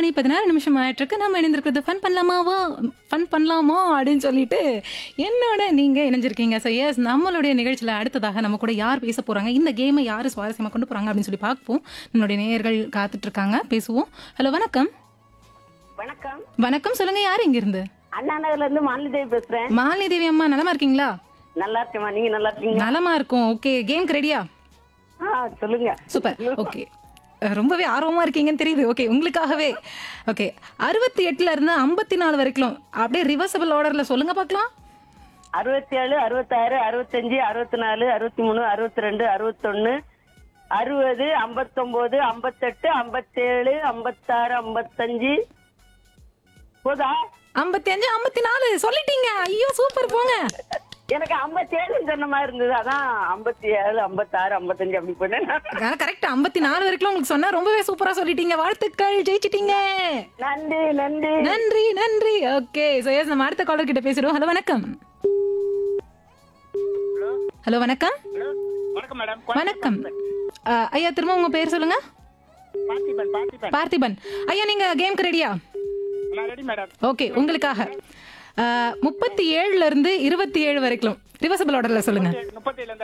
மணி பதினாறு நிமிஷம் ஆயிட்டிருக்கு நம்ம இணைந்திருக்கிறது ஃபன் பண்ணலாமாவா ஃபன் பண்ணலாமா அப்படின்னு சொல்லிட்டு என்னோட நீங்கள் இணைஞ்சிருக்கீங்க ஸோ எஸ் நம்மளுடைய நிகழ்ச்சியில் அடுத்ததாக நம்ம கூட யார் பேச போகிறாங்க இந்த கேமை யார் சுவாரஸ்யமாக கொண்டு போகிறாங்க அப்படின்னு சொல்லி பார்ப்போம் நம்மளுடைய நேயர்கள் காத்துட்ருக்காங்க பேசுவோம் ஹலோ வணக்கம் வணக்கம் வணக்கம் சொல்லுங்கள் யார் இங்கிருந்து அண்ணா நகர்ல இருந்து மாலிதேவி பேசுறேன் மாலினி தேவி அம்மா நலமா இருக்கீங்களா நல்லா இருக்கேம்மா நீங்க நல்லா இருக்கீங்க நலமா இருக்கும் ஓகே கேம்க்கு ரெடியா ஆ சொல்லுங்க சூப்பர் ஓகே ரொம்பவே ஆர்வமா இருக்கீங்கன்னு தெரியுது ஓகே உங்களுக்காகவே ஓகே அறுபத்தி எட்டுல இருந்து ஐம்பத்தி நாலு வரைக்கும் அப்படியே ரிவர்சபிள் ஆர்டர்ல சொல்லுங்க பார்க்கலாம் அறுபத்தி ஏழு அறுபத்தாறு அறுபத்தஞ்சு அறுபத்தி நாலு அறுபத்தி மூணு அறுபத்தி ரெண்டு அறுபத்தொன்னு அறுபது ஐம்பத்தொன்பது ஐம்பத்தெட்டு ஐம்பத்தேழு ஐம்பத்தாறு ஐம்பத்தஞ்சு போதா ஐம்பத்தி அஞ்சு ஐம்பத்தி நாலு சொல்லிட்டீங்க ஐயோ சூப்பர் போங்க எனக்கு ஐம்பத்தேழுன்னு சொன்ன மாதிரி இருந்தது அதான் ஐம்பத்தி ஏழு ஐம்பத்தாறு ஐம்பத்தஞ்சு அப்படி பண்ணேன் கரெக்ட் ஐம்பத்தி நாலு வரைக்கும் உங்களுக்கு சொன்னா ரொம்பவே சூப்பரா சொல்லிட்டீங்க வாழ்த்துக்கள் ஜெயிச்சிட்டீங்க நன்றி நன்றி நன்றி நன்றி ஓகே ஸோ எஸ் நம்ம அடுத்த காலர் கிட்ட பேசிடுவோம் ஹலோ வணக்கம் ஹலோ வணக்கம் வணக்கம் மேடம் வணக்கம் அஹ், ஐயா திரும்ப உங்க பேர் சொல்லுங்க பார்த்திபன் பார்த்திபன் பார்த்திபன் ஐயா நீங்க கேம்க்கு ரெடியா நான் ரெடி மேடம் ஓகே உங்களுக்காக முப்பத்தி ஏழுல இருந்து இருபத்தி ஏழு வரைக்கும் ரிவர்சபிள் ஆர்டர்ல சொல்லுங்க முப்பத்தி ஏழு